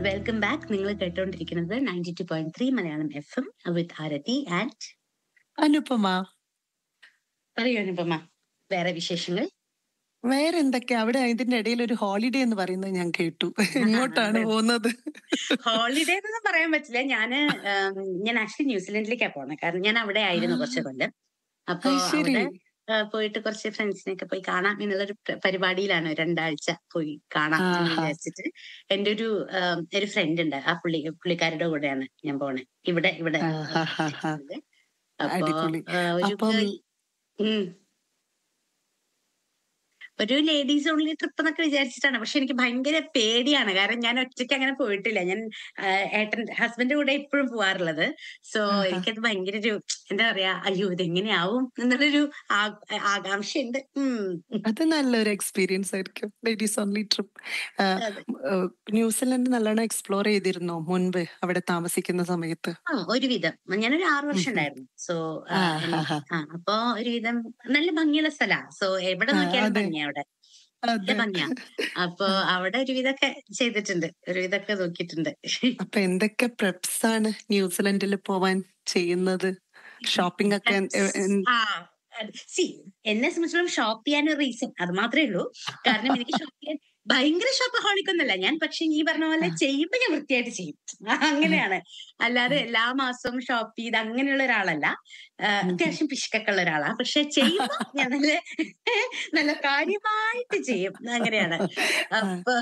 Welcome back നിങ്ങൾ കേട്ടോണ്ടിരിക്കുന്നത് ninety two point three Malayalam F M with Aarathi and Anupama പറയൂ അനുപമ വേറെ വിശേഷങ്ങൾ വേറെ എന്തൊക്കെ അവിടെ ഇതിന്റെ ഇടയിൽ ഒരു ഹോളിഡേ എന്ന് പറയുന്നത് ഞാൻ കേട്ടു എങ്ങോട്ടാണ് അതെ. പോകുന്നത് ഹോളിഡേ എന്നൊന്നും പറയാൻ പറ്റില്ല ഞാന് ഉം, ഞാൻ ആക്ച്വലി ന്യൂസിലൻഡിലേക്കാണ് പോണത് കാരണം ഞാൻ അവിടെ ആയിരുന്നു ആ. കുറച്ച് കൊല്ലം അപ്പൊ അത് ശരി അവിടെ ആ, പോയിട്ട് കുറച്ച് ഫ്രണ്ട്സിനെയൊക്കെ പോയി കാണാം എന്നുള്ളൊരു പ്ര- പരിപാടിയിലാണ് രണ്ടാഴ്ച പോയി കാണാം എന്ന് ആഹാ. വിചാരിച്ചിട്ട് എന്റെ ഒരു ഉം, ഒരു ഫ്രണ്ട് ഉണ്ട് ആ പുള്ളി പുള്ളിക്കാരുടെ കൂടെയാണ് ഞാൻ പോണേ ഇവിടെ ഇവിടെ ആഹാഹാഹാ. അപ്പൊ അടിപൊളി. ആ, ഒരു അപ്പം ഉം. ഒരു ലേഡീസ് ഓൺലി ട്രിപ്പ് എന്നൊക്കെ വിചാരിച്ചിട്ടാണ് പക്ഷെ എനിക്ക് ഭയങ്കര പേടിയാണ് കാരണം ഞാൻ ഒറ്റയ്ക്ക് അങ്ങനെ പോയിട്ടില്ല ഞാൻ ആ, ഏട്ടൻ ഹസ്ബൻഡിന്റെ കൂടെ എപ്പോഴും പോവാറുള്ളത് സോ ആഹാ. എനിക്കത് ഭയങ്കര ഒരു എന്താ പറയാ അയ്യോ ഇതെങ്ങനെയാവും എന്നുള്ളൊരു ആ- ആകാംക്ഷയുണ്ട് ഉം. അത് നല്ലൊരു എക്സ്പീരിയൻസ് ആയിരിക്കും ലേഡീസ് ഓൺലി ട്രിപ്പ് അതെ. ന്യൂസിലൻഡ് നല്ലോണം എക്സ്പ്ലോർ ചെയ്തിരുന്നോ മുൻപ് അവിടെ താമസിക്കുന്ന സമയത്ത് ആ ഒരുവിധം ഞാനൊരു ആറു വർഷം ഉം. ഉണ്ടായിരുന്നു സോ ആഹാഹാ. ആ അപ്പൊ ഒരുവിധം നല്ല ഭംഗിയുള്ള സ്ഥലാ സോ എവിടെ ആ, നോക്കിയാലും അതെ. ഭംഗിയാ അവിടെ നല്ല അതെ ഭംഗിയാ അപ്പൊ അവിടെ ഒരുവിധമൊക്കെ ചെയ്തിട്ടുണ്ട് ഒരുവിധമൊക്കെ നോക്കിയിട്ടുണ്ട് അപ്പൊ എന്തൊക്കെ പ്രെപ്സ് ആണ് ന്യൂസിലൻഡിൽ പോവാൻ ചെയ്യുന്നത് ഷോപ്പിംഗ് ഒക്കെ എൻ- എ- എൻ- ആ സി എന്നെ സംബന്ധിച്ചിടത്തോളം ഷോപ്പ് ചെയ്യാൻ ഒരു റീസൺ അത് മാത്രമേ ഉള്ളൂ കാരണം എനിക്ക് ഷോപ്പ് ചെയ്യാൻ ഭയങ്കര ഷോപ്പ് ഹോളിക്കൊന്നല്ല ഞാൻ പക്ഷെ ഈ പറഞ്ഞ പോലെ ചെയ്യുമ്പോ ഞാൻ വൃത്തിയായിട്ട് ചെയ്യും അങ്ങനെയാണ് അല്ലാതെ എല്ലാ മാസവും ഷോപ്പ് ചെയ്ത് അങ്ങനെയുള്ള ഒരാളല്ല ആ, അത്യാവശ്യം പിശുക്കൊക്കെ ഉള്ള ഒരാളാ പക്ഷെ ചെയ്യുമ്പോ ഞാൻ നല്ല നല്ല കാര്യമായിട്ട് ചെയ്യും അങ്ങനെയാണ് അപ്പൊ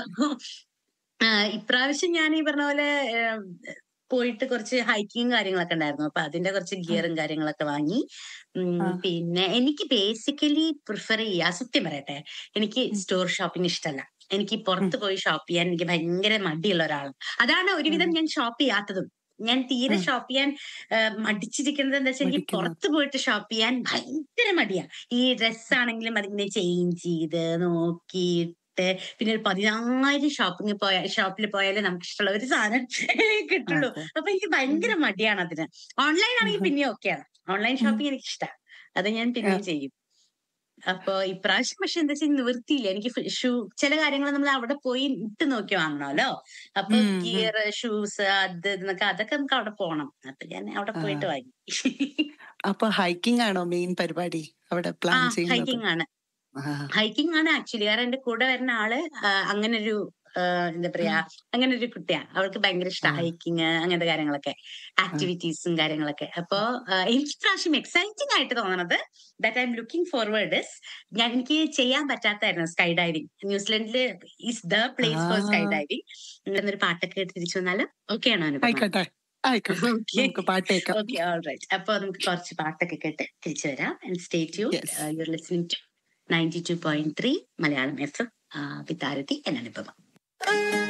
ആ, ഇപ്രാവശ്യം ഞാൻ ഈ പറഞ്ഞ പോലെ ഏം, പോയിട്ട് കുറച്ച് ഹൈക്കിങ് കാര്യങ്ങളൊക്കെ ഉണ്ടായിരുന്നു അപ്പൊ അതിന്റെ കുറച്ച് ഗിയറും കാര്യങ്ങളൊക്കെ വാങ്ങി ഉം, ആ. പിന്നെ എനിക്ക് ബേസിക്കലി പ്രിഫർ ചെയ്യാ സത്യം പറയട്ടെ എനിക്ക് ഉം. സ്റ്റോർ ഷോപ്പിംഗ് ഇഷ്ടമല്ല എനിക്ക് പുറത്ത് പോയി ഷോപ്പ് ചെയ്യാൻ എനിക്ക് ഭയങ്കര മടിയുള്ള ഒരാളാണ് അതാണ് ഒരുവിധം ഞാൻ ഷോപ്പ് ചെയ്യാത്തതും ഞാൻ തീരെ ഉം. ഷോപ്പ് ചെയ്യാൻ ആ, മടിച്ചിരിക്കുന്നത് എന്താ വെച്ചാൽ എനിക്ക് മടിക്കുന്നത്. പുറത്ത് പോയിട്ട് ഷോപ്പ് ചെയ്യാൻ ഭയങ്കര മടിയാ ഈ ഡ്രസ് ആണെങ്കിലും അതിങ്ങനെ ചേഞ്ച് ചെയ്ത് നോക്കിയിട്ട് പിന്നെ ഒരു പതിനായിരം ഷോപ്പിംഗ് പോയ ഷോപ്പിൽ പോയാലേ നമുക്ക് ഇഷ്ടമുള്ള ഒരു സാധനം കിട്ടുള്ളൂ അതെ. അപ്പൊ എനിക്ക് ഭയങ്കര മടിയാണ് അതിന് ഓൺലൈൻ ആണെങ്കിൽ ഉം. പിന്നെ ഓക്കെയാണ് ഓൺലൈൻ ഷോപ്പിംഗ് എനിക്ക് ഇഷ്ടമാണ് അത് ഞാൻ പിന്നെയും ചെയ്യും അപ്പൊ ഇപ്രാവശ്യം പക്ഷെ എന്താ വെച്ചാൽ നിവൃത്തിയില്ല എനിക്ക് ഷൂ ചില കാര്യങ്ങൾ നമ്മൾ അവിടെ പോയി ഇട്ട് നോക്കി വാങ്ങണമല്ലോ അപ്പൊ ഉം, ഉം. ഗിയർ ഷൂസ് അത് ഇതെന്നൊക്കെ അതൊക്കെ നമുക്ക് അവിടെ പോണം അപ്പൊ ഞാൻ അവിടെ ആ. പോയിട്ട് വാങ്ങി അപ്പൊ ഹൈക്കിംഗ് ആണോ മെയിൻ പരിപാടി അവിടെ ആ പ്ലാൻ ചെയ്യുന്നത് ഹൈക്കിംഗ് ആണ് ആ. ഹൈക്കിംഗ് ആണ് ആക്ച്വലി കാരണം എന്റെ കൂടെ വരുന്ന ആള് ആ, അങ്ങനെ ഒരു ആ, എന്താ പറയാ അങ്ങനെ ഒരു കുട്ടിയാ അവൾക്ക് ഭയങ്കര ആ. ഇഷ്ടമാണ് ഹൈക്കിങ് അങ്ങനത്തെ കാര്യങ്ങളൊക്കെ ആക്ടിവിറ്റീസും കാര്യങ്ങളൊക്കെ അപ്പൊ ആ, എനിക്ക് പ്രാവശ്യം എക്സൈറ്റിംഗ് ആയിട്ട് തോന്നണത് that I'm looking forward is ഞാൻ എനിക്ക് ചെയ്യാൻ പറ്റാത്തായിരുന്നു സ്കൈ ഡൈവിംഗ് ന്യൂസിലൻഡില് is the place for sky ah. Diving എന്നൊരു പാട്ടൊക്കെ കേട്ട് തിരിച്ചു വന്നാല് ഓക്കെ ആണോ അനുപമ ആയിക്കോട്ടെ ആയിക്കോട്ടെ ഓക്കെ നമുക്ക് പാട്ടേക്കാം ഓക്കെ ഓൾ റൈറ്റ് അപ്പൊ നമുക്ക് കുറച്ച് പാട്ടൊക്കെ കേട്ട് തിരിച്ചു വരാം and stay tune Yes. You're listening to ninety two point three Malayalam F M with Aarathi and Anupama